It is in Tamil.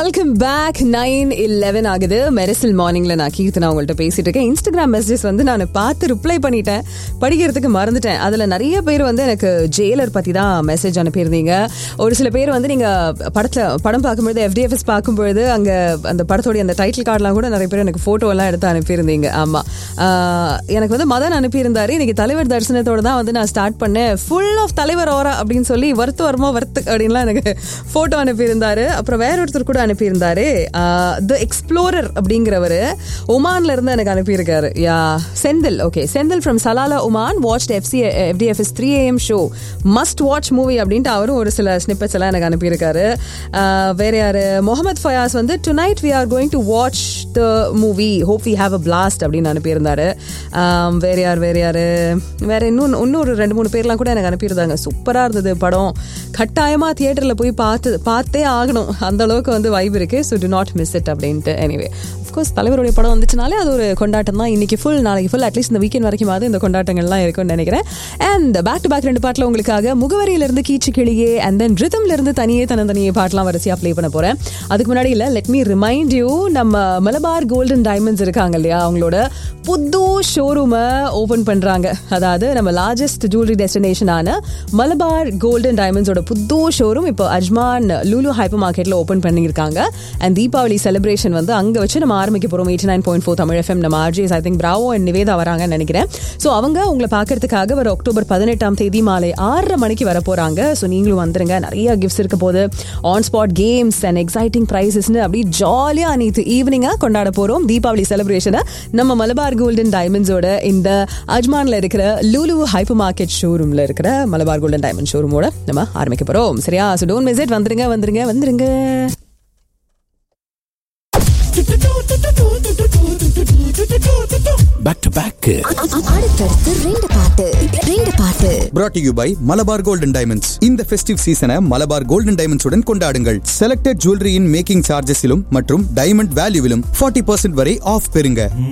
வெல்கம் பேக் நைன் இலெவன் ஆகுது மெரிசல் மார்னிங்ல நான் கீர்த்தனா உங்கள்கிட்ட பேசிட்டு இருக்கேன் இன்ஸ்டாகிராம் மெசேஜஸ் வந்து நான் பார்த்து ரிப்ளை பண்ணிட்டேன் படிக்கிறதுக்கு மறந்துட்டேன் அதுல நிறைய பேர் வந்து எனக்கு ஜெயிலர் பத்தி தான் மெசேஜ் அனுப்பியிருந்தீங்க ஒரு சில பேர் வந்து நீங்க படத்துல படம் பார்க்கும்பொழுது எஃப்டிஎஃப்எஸ் பார்க்கும்பொழுது அங்க அந்த படத்தோடைய அந்த டைட்டில் கார்டெலாம் கூட நிறைய பேர் எனக்கு போட்டோ எல்லாம் எடுத்து அனுப்பியிருந்தீங்க ஆமா ஆஹ் எனக்கு வந்து மதன் அனுப்பியிருந்தாரு இன்னைக்கு தலைவர் தரிசனத்தோட தான் வந்து நான் ஸ்டார்ட் பண்ணேன் ஃபுல் ஆஃப் தலைவர் ஓரா அப்படின்னு சொல்லி வருத்து வருமா வருத்து அப்படின்லாம் எனக்கு போட்டோ அனுப்பியிருந்தாரு அப்புறம் வேற ஒருத்தர் கூட அனுப்பியிருந்தாரு த எக்ஸ்ப்ளோரர் அப்படிங்கிறவர் ஒமான்ல இருந்து எனக்கு அனுப்பியிருக்காரு yeah Senthil okay Senthil from Salalah Oman watch FC FDFS three AM show must watch movie அப்படின்ட்டு அவரும் ஒரு சில ஸ்னிப்பட்ஸ் எல்லாம் எனக்கு அனுப்பியிருக்காரு ஆஹ் வேற யாரு முகமது ஃபயாஸ் வந்து tonight we are going to watch the movie hope we have a blast அப்படின்னு அனுப்பியிருந்தாரு ஆம், வேற யார் வேற யாரு வேற இன்னும் இன்னொரு ரெண்டு மூணு பேர்லாம் கூட எனக்கு அனுப்பியிருந்தாங்க சூப்பரா இருந்தது படம் கட்டாயமா தியேட்டர்ல போய் பார்த்து பார்த்தே ஆகணும் அந்த அளவுக்கு வந்து வைப் இருக்கு so do not miss it அப்படின்ட்டு எனிவே அஃப்கோர்ஸ் தலைவருடைய படம் வந்துச்சுனாலே அது ஒரு கொண்டாட்டம் தான் இன்னைக்கு ஃபுல் நாளைக்கு ஃபுல் அட்லீஸ்ட் இந்த வீக்கெண்ட் வரைக்கும் இந்த கொண்டாட்டங்கள்லாம் இருக்கும்னு நினைக்கிறேன் அண்ட் பேக் டு பேக் ரெண்டு பாட்டில் உங்களுக்காக முகவரியிலிருந்து கீச்சு கிளியே அண்ட் தென் ரிதம்ல இருந்து தனியே தனியே பாட்டெல்லாம் வரிசையா ப்ளே பண்ண போறேன் அதுக்கு முன்னாடி இல்ல லெட் மீ ரிமைண்ட் யூ நம்ம மலபார் கோல்டன் டைமண்ட்ஸ் இருக்காங்க இல்லையா அவங்களோட புது ஷோரூமை ஓபன் பண்றாங்க அதாவது நம்ம லார்ஜஸ்ட் ஜுவல்லரி டெஸ்டினேஷனான மலபார் கோல்டன் டைமண்ட்ஸோட புது ஷோரூம் இப்போ அஜ்மான் லூலு ஹைப்பர் மார்க்கெட்ல ஓபன் பண்ணியிருக்காங்க அண்ட் தீபாவளி செலிப்ரேஷன் வந்து அங்க வச்சு நம்ம ஆரம்பிக்க போறோம் eighty nine point four Tamil FM நம்ம RJs I think Bravo and Nivetha வராங்கன்னு நினைக்கிறேன் ஸோ அவங்க உங்களை பார்க்கறதுக்காக வர அக்டோபர் பதினெட்டாம் தேதி மாலை ஆறரை மணிக்கு வர போறாங்க ஸோ நீங்களும் வந்துருங்க நிறைய கிஃப்ட்ஸ் இருக்க போது on spot games and exciting ப்ரைஸஸ்னு அப்படி ஜாலியா நேற்று ஈவினிங்கா கொண்டாட போறோம் தீபாவளி செலிப்ரேஷனை நம்ம மலபார் கோல்டன் டைமண்ட்ஸோட இந்த அஜ்மான்ல இருக்கிற லூலு ஹைப்பர் மார்க்கெட் ஷோரூம்ல இருக்கிற மலபார் கோல்டன் டைமண்ட் ஷோரூமோட நம்ம ஆரம்பிக்க போறோம் சரியா ஸோ டோன்ட் மிஸ் இட் வந்துருங்க வந்துருங்க வந்துருங்க பேக் டு பேக் அடுத்தடுத்து ரெண்டு பாட்டு ரெண்டு பாட்டு brought to you by Malabar golden diamonds இந்த ஃபெஸ்டிவ் சீசனை மலபார் கோல்டன் டைமண்ட்ஸ் உடன் கொண்டாடுங்கள் செலக்டட் ஜுவல்லரியின் மேக்கிங் சார்ஜஸிலும் மற்றும் டைமண்ட் வேல்யூவிலும் 40% வரை ஆஃப் பெறுங்க